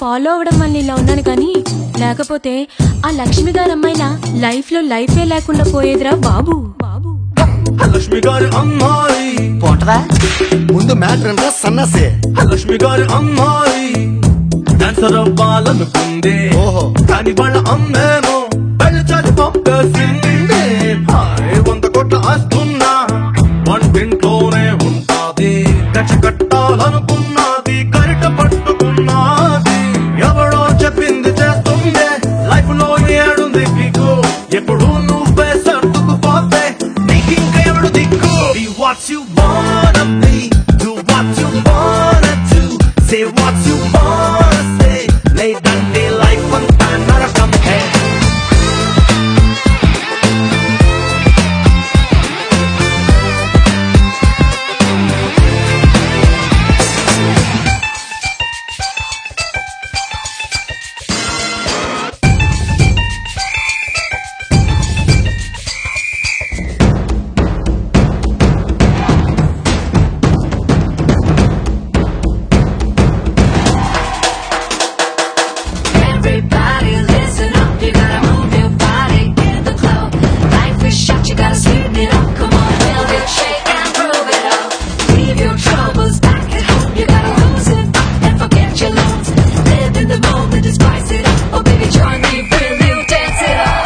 Follow అవ్వడం వల్ల ఇలా ఉన్నాను కానీ లేకపోతే ఆ లక్ష్మి గారి అమ్మాయిలా లైఫ్ లో లైఫే లేకుండా పోయేదిరా బాబు బాబు లక్ష్మి గారి అమ్మాయి పోంటదా ముందు మ్యాటర్ అంటే సన్నసే లక్ష్మి గారి అమ్మాయి డాన్సర్ అవ్వాలనుకుంది ఓహో. కానీ వాళ్ళ అమ్మేమో పెళ్లి చేసి పంపేసింది హాయ్ వంద కోట్ల ఆస్తున్నా వంటింట్లోనే ఉంటాది గచ్చ కట్టాలనుకున్నది గరిట పట్టుకున్నది ఎవడో చెప్పింది చేస్తుంది లైఫ్ లో ఏడుంది దిక్కు ఎప్పుడు నువ్వే సర్దుకుపోతే నీకింక ఎవడు దిక్కు Be what you wanna be Do what you wanna do Say what you wanna say Lay down the life అంతా నరకం hey Everybody listen up, you gotta move your body in the club. Life is short, you gotta sweeten it up. Come on, build it, shake and prove it up. Leave your troubles back at home, you gotta lose it up and forget your loans. Live in the moment and spice it up. Oh baby, join me, will you dance it up?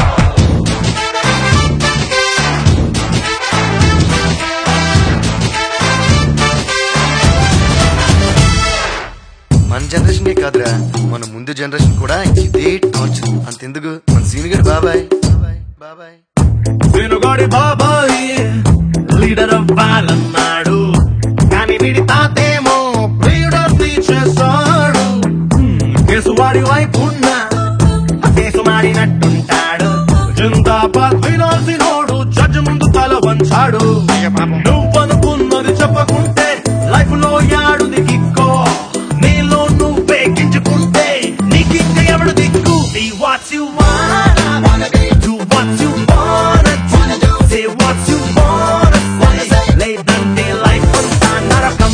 మన generation కాదురా మన ముందు generation కూడా ఇదే torture అంతెందుకు మన senior బాబాయ్ బాబాయ్ బాబాయ్ వెనుగాడి బాబాయి లీడర్ అవ్వాలన్నాడు కానీ వీడి తాతేమో ప్రియుడర్ చేశాడు కేసు వాడి వైపు ఉన్న కేసు మాడినట్టుంటాడు జిందాబాద్ వినాల్సినోడు జడ్జి ముందు తల వంచాడు నువ్వనుకున్నది చెప్పకుంటే లైఫ్ లో యాడుది కిక్కో నీలో నువ్వే గింజుకుంటే నీకింక ఎవడు దిక్కు Be what you wanna be Do what you wanna do Say what you wanna say Lay down the life అంతా నరకం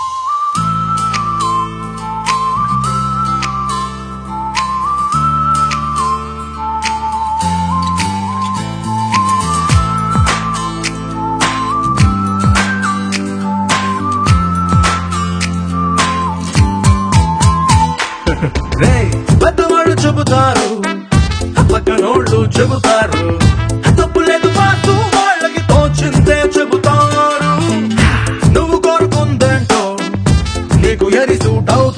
రే పెద్దవాళ్ళు చెబుతారు పక్కనోళ్ళు చెబుతారు తప్పు లేదు మాకు వాళ్ళకి తోచిందే చెబుతారు నువ్వు కోరుకుందేంటో నీకు ఎరి సూట్ అవుతుంది